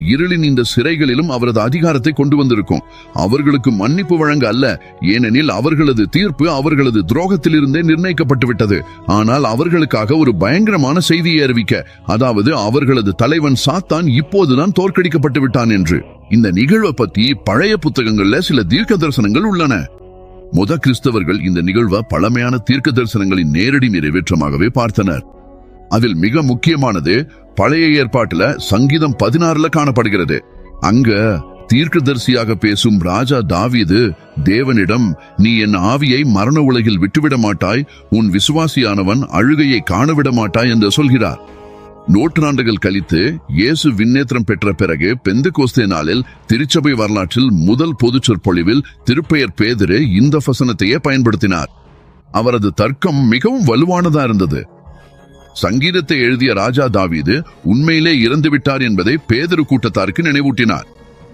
இருளின் இந்த சிறைகளிலும் அவரது அதிகாரத்தை கொண்டு வந்திருக்கும் அவர்களுக்கு மன்னிப்பு வழங்க அல்ல ஏனெனில் அவர்களது தீர்ப்பு அவர்களது துரோகத்திலிருந்தே நிர்ணயிக்கப்பட்டு விட்டது ஆனால் அவர்களுக்காக ஒரு பயங்கரமான செய்தியை அறிவிக்க அதாவது அவர்களது தலைவன் சாத்தான் இப்போதுதான் தோற்கடிக்கப்பட்டு விட்டான் என்று இந்த நிகழ்வை பத்தி பழைய புத்தகங்கள்ல சில தீர்க்க தரிசனங்கள் உள்ளன முத கிறிஸ்தவர்கள் இந்த நிகழ்வை பழமையான தீர்க்க தரிசனங்களின் நேரடி நிறைவேற்றமாகவே பார்த்தனர் அதில் மிக முக்கியமானது பழைய ஏற்பாட்டுல சங்கீதம் பதினாறுல காணப்படுகிறது அங்க தீர்க்கதரிசியாக பேசும் ராஜா தாவீது தேவனிடம் நீ என் ஆவியை மரண உலகில் விட்டுவிட மாட்டாய் உன் விசுவாசியானவன் அழுகையை காணவிட மாட்டாய் என்று சொல்கிறார் நூற்றாண்டுகள் கழித்து இயேசு விண்ணேற்றம் பெற்ற பிறகு பெந்து கோஸ்தே நாளில் திருச்சபை வரலாற்றில் முதல் பொதுச் சொற்பொழிவில் திருப்பெயர் பேதிரு இந்த வசனத்தையே பயன்படுத்தினார் அவரது தர்க்கம் மிகவும் வலுவானதா இருந்தது சங்கீதத்தை எழுதிய ராஜா தாவீது உண்மையிலே இறந்து விட்டார் என்பதை பேதரு கூட்டத்தாருக்கு நினைவூட்டினார்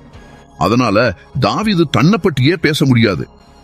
அதனால தாவீது தன்னை பற்றியே பேச முடியாது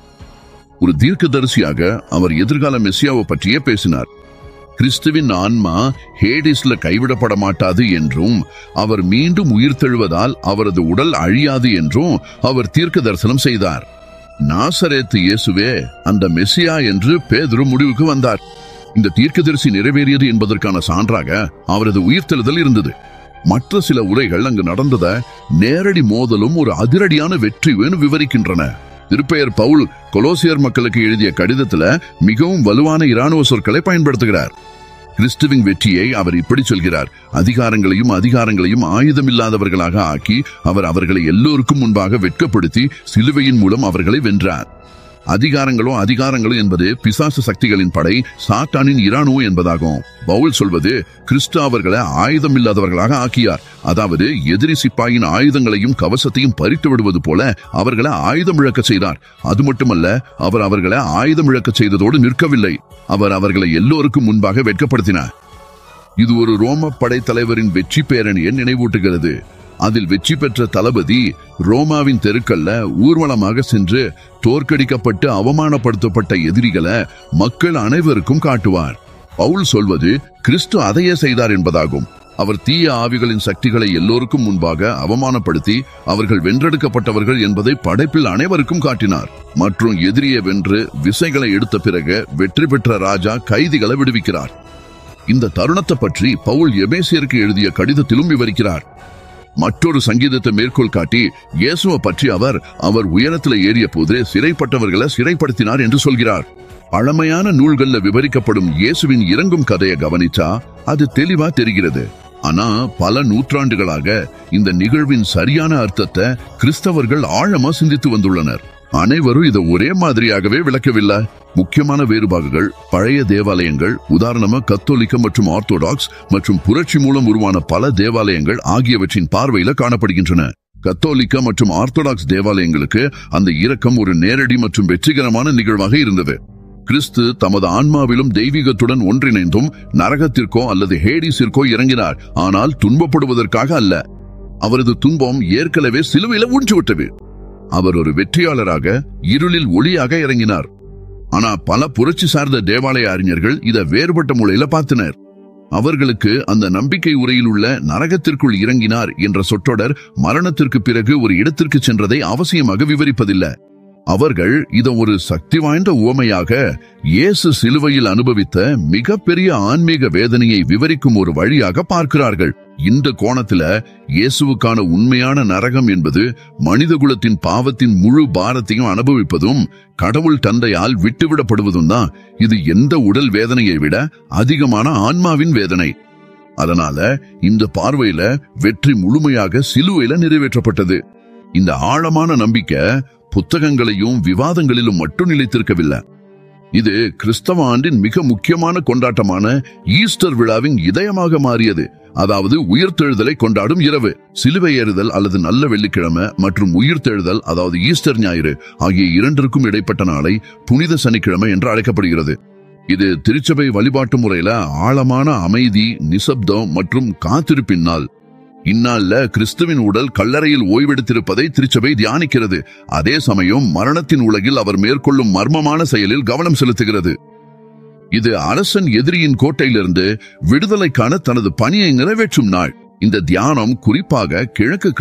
ஒரு தீர்க்கதரிசியாக அவர் எதிர்கால மெஸ்ஸியாவை பற்றியே பேசினார் கிறிஸ்துவின் ஆன்மா ஹேடிஸ்ல கைவிடப்பட மாட்டாது என்றும் அவர் மீண்டும் உயிர்த்தெழுவதால் அவரது உடல் அழியாது என்றும் அவர் தீர்க்க தரிசனம் செய்தார் நாசரேத்து இயேசுவே அந்த மெஸ்ஸியா என்று பேதுரு முடிவுக்கு வந்தார் இந்த தீர்க்கதரிசி நிறைவேறியது என்பதற்கான சான்றாக அவரது உயிர்த்தெழுதல் இருந்தது மற்ற சில உரைகள் அங்கு நடந்தத நேரடி மோதலும் ஒரு அதிரடியான வெற்றியும் விவரிக்கின்றன திருப்பெயர் பவுல் கொலோசியர் மக்களுக்கு எழுதிய கடிதத்துல மிகவும் வலுவான இராணுவ சொற்களை பயன்படுத்துகிறார் கிறிஸ்துவின் வெற்றியை அவர் இப்படி சொல்கிறார் அதிகாரங்களையும் அதிகாரங்களையும் ஆயுதமில்லாதவர்களாக ஆக்கி அவர் அவர்களை எல்லோருக்கும் முன்பாக வெட்கப்படுத்தி சிலுவையின் மூலம் அவர்களை வென்றார் அதிகாரங்களோ அதிகாரங்களோ என்பது பிசாசு சக்திகளின் படை சாத்தானின் இராணுவ என்பதாகும் பவுல் சொல்வது கிறிஸ்து அவர்களை ஆயுதம் இல்லாதவர்களாக ஆக்கியார் அதாவது எதிரி சிப்பாயின் ஆயுதங்களையும் கவசத்தையும் பறித்து விடுவது போல அவர்களை ஆயுதம் இழக்க செய்தார் அது மட்டுமல்ல அவர் அவர்களை ஆயுதம் இழக்க செய்ததோடு நிற்கவில்லை அவர் அவர்களை எல்லோருக்கும் முன்பாக வெட்கப்படுத்தினார் இது ஒரு ரோம படைத்தலைவரின் வெற்றி பேரணியை நினைவூட்டுகிறது அதில் வெற்றி பெற்ற தளபதி ரோமாவின் தெருக்கல்ல ஊர்வலமாக சென்று தோற்கடிக்கப்பட்டு அவமானப்படுத்தப்பட்ட எதிரிகளை மக்கள் அனைவருக்கும் காட்டுவார் பவுல் சொல்வது கிறிஸ்து அதையே செய்தார் என்பதாகும் அவர் தீய ஆவிகளின் சக்திகளை எல்லோருக்கும் முன்பாக அவமானப்படுத்தி அவர்கள் வென்றெடுக்கப்பட்டவர்கள் என்பதை படைப்பில் அனைவருக்கும் காட்டினார் மற்றும் எதிரியை வென்று விசைகளை எடுத்த பிறகு வெற்றி பெற்ற ராஜா கைதிகளை விடுவிக்கிறார் இந்த தருணத்தை பற்றி பவுல் எபேசியருக்கு எழுதிய கடிதத்திலும் விவரிக்கிறார் மற்றொரு சங்கீதத்தை மேற்கோள் காட்டி இயேசுவை பற்றி அவர் அவர் உயரத்துல ஏறிய போது சிறைப்பட்டவர்களை சிறைப்படுத்தினார் என்று சொல்கிறார் பழமையான நூல்கள்ல விவரிக்கப்படும் இயேசுவின் இறங்கும் கதையை கவனிச்சா அது தெளிவா தெரிகிறது ஆனா பல நூற்றாண்டுகளாக இந்த நிகழ்வின் சரியான அர்த்தத்தை கிறிஸ்தவர்கள் ஆழமா சிந்தித்து வந்துள்ளனர் அனைவரும் இதை ஒரே மாதிரியாகவே விளக்கவில்லை முக்கியமான வேறுபாடுகள் பழைய தேவாலயங்கள் உதாரணமா கத்தோலிக்க மற்றும் ஆர்த்தோடாக்ஸ் மற்றும் புரட்சி மூலம் உருவான பல தேவாலயங்கள் ஆகியவற்றின் பார்வையில காணப்படுகின்றன கத்தோலிக்க மற்றும் ஆர்த்தோடாக்ஸ் தேவாலயங்களுக்கு அந்த இரக்கம் ஒரு நேரடி மற்றும் வெற்றிகரமான நிகழ்வாக இருந்தது கிறிஸ்து தமது ஆன்மாவிலும் தெய்வீகத்துடன் ஒன்றிணைந்தும் நரகத்திற்கோ அல்லது ஹேடிஸிற்கோ இறங்கினார் ஆனால் துன்பப்படுவதற்காக அல்ல அவரது துன்பம் ஏற்கனவே சிலுவையில ஊன்றிவிட்டது அவர் ஒரு வெற்றியாளராக இருளில் ஒளியாக இறங்கினார் ஆனா பல புரட்சி சார்ந்த தேவாலய அறிஞர்கள் இதை வேறுபட்ட முறையில பார்த்தனர் அவர்களுக்கு அந்த நம்பிக்கை உரையில் உள்ள நரகத்திற்குள் இறங்கினார் என்ற சொற்றொடர் மரணத்திற்கு பிறகு ஒரு இடத்திற்கு சென்றதை அவசியமாக விவரிப்பதில்லை அவர்கள் இதை ஒரு சக்தி வாய்ந்த உவமையாக இயேசு சிலுவையில் அனுபவித்த மிகப்பெரிய ஆன்மீக வேதனையை விவரிக்கும் ஒரு வழியாக பார்க்கிறார்கள் இந்த கோணத்துல இயேசுவுக்கான உண்மையான நரகம் என்பது மனிதகுலத்தின் பாவத்தின் முழு பாரத்தையும் அனுபவிப்பதும் கடவுள் தந்தையால் விட்டுவிடப்படுவதும் தான் இது எந்த உடல் வேதனையை விட அதிகமான ஆன்மாவின் வேதனை அதனால இந்த பார்வையில வெற்றி முழுமையாக சிலுவையில நிறைவேற்றப்பட்டது இந்த ஆழமான நம்பிக்கை புத்தகங்களையும் விவாதங்களிலும் மட்டும் நிலைத்திருக்கவில்லை இது கிறிஸ்தவ ஆண்டின் மிக முக்கியமான கொண்டாட்டமான ஈஸ்டர் விழாவின் இதயமாக மாறியது அதாவது உயிர்த்தெழுதலை கொண்டாடும் இரவு சிலுவை ஏறுதல் அல்லது நல்ல வெள்ளிக்கிழமை மற்றும் உயிர்த்தெழுதல் அதாவது ஈஸ்டர் ஞாயிறு ஆகிய இரண்டிற்கும் இடைப்பட்ட நாளை புனித சனிக்கிழமை என்று அழைக்கப்படுகிறது இது திருச்சபை வழிபாட்டு முறையில ஆழமான அமைதி நிசப்தம் மற்றும் காத்திருப்பின் நாள் இந்நாள்ல கிறிஸ்துவின் உடல் கல்லறையில் ஓய்வெடுத்திருப்பதை திருச்சபை தியானிக்கிறது அதே சமயம் மரணத்தின் உலகில் அவர் மேற்கொள்ளும் மர்மமான செயலில் கவனம் செலுத்துகிறது இது அரசன் எதிரியின் கோட்டையிலிருந்து விடுதலைக்கான தனது பணியை நிறைவேற்றும் நாள் இந்த தியானம் குறிப்பாக கிழக்கு